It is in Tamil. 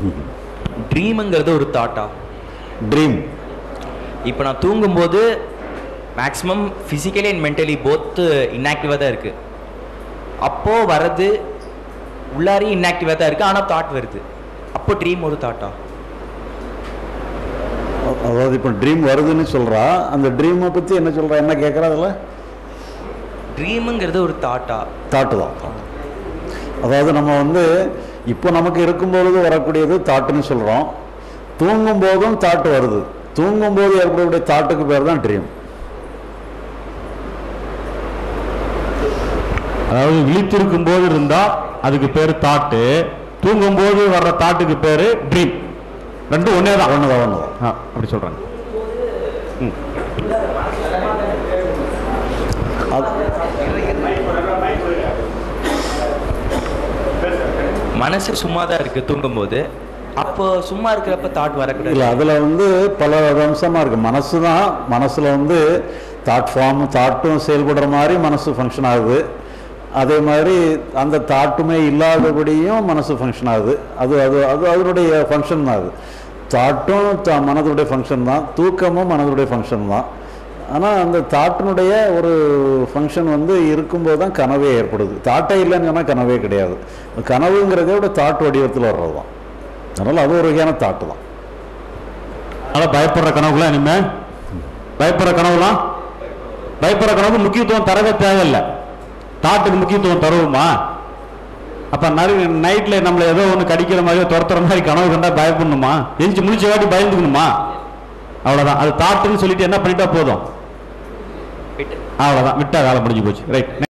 ட்ரீமுங்கிறது ஒரு தாட்டா ட்ரீம் இப்போ நான் தூங்கும்போது மேக்ஸிமம் ஃபிசிக்கலி அண்ட் மென்டலி போத்து இன்ஆக்டிவாக தான் இருக்குது அப்போது வர்றது உள்ளாரி இன்ஆக்டிவாக தான் இருக்குது ஆனால் தாட் வருது அப்போ ட்ரீம் ஒரு தாட்டா அதாவது இப்போ ட்ரீம் வருதுன்னு சொல்கிறா அந்த ட்ரீமை பற்றி என்ன சொல்கிறா என்ன கேட்குறா அதில் ட்ரீமுங்கிறது ஒரு தாட்டா தாட்டு தான் அதாவது நம்ம வந்து இப்போ நமக்கு இருக்கும்பொழுது வரக்கூடியது தாட்டுன்னு சொல்கிறோம் தூங்கும் போதும் தாட்டு வருது தூங்கும்போது ஏற்படக்கூடிய தாட்டுக்கு பேர் தான் ட்ரீம் அதாவது விழித்திருக்கும் போது இருந்தா அதுக்கு பேர் தாட்டு தூங்கும் போது வர்ற தாட்டுக்கு பேரு ட்ரீம் ரெண்டும் ஒன்னே தான் ஒன்று தான் ஒன்று தான் ஆ, அப்படி சொல்றாங்க மனசு சும்மா தான் இருக்குது தூங்கும்போது அப்போ சும்மா இருக்கிறப்ப தாட் வரக்கூடாது இல்லை அதில் வந்து பல அம்சமாக இருக்குது மனசு தான் மனசில் வந்து தாட் ஃபார்ம் தாட்டும் செயல்படுற மாதிரி மனசு ஃபங்க்ஷன் ஆகுது அதே மாதிரி அந்த தாட்டுமே இல்லாதபடியும் மனசு ஃபங்க்ஷன் ஆகுது அது அது அது அதனுடைய ஃபங்க்ஷன் தான் அது தாட்டும் த- மனதுடைய ஃபங்க்ஷன் தான் தூக்கமும் மனதுடைய ஃபங்க்ஷன் தான் ஆனால் அந்த தாட்டினுடைய ஒரு ஃபங்க்ஷன் வந்து இருக்கும்போது தான் கனவே ஏற்படுது தாட்டே இல்லைன்னு சொன்னால் கனவே கிடையாது கனவுங்கிறதே விட தாட் வடிவத்தில் வர்றது தான் அதனால் அது ஒரு வகையான தாட்டு தான் அதனால பயப்படுற கனவுலாம் இனிமே பயப்படுற கனவுலாம் பயப்படுற கனவு முக்கியத்துவம் தரவே தேவையில்லை தாட்டுக்கு முக்கியத்துவம் தருவோமா அப்ப நிறைய நைட்ல நம்மள ஏதோ ஒன்று கடிக்கிற மாதிரியோ துரத்துற மாதிரி கனவு கண்டா பயப்படணுமா எந்திச்சு முழிச்ச வாட்டி பயந்துக்கணுமா அவ்வளவுதான் அது தாட்டுன்னு சொல்லிட்டு என்ன பண்ணிட்டா போதும் விட்டு அவ்வளவுதான் விட்டா வேலை முடிஞ்சு போச்சு ரைட்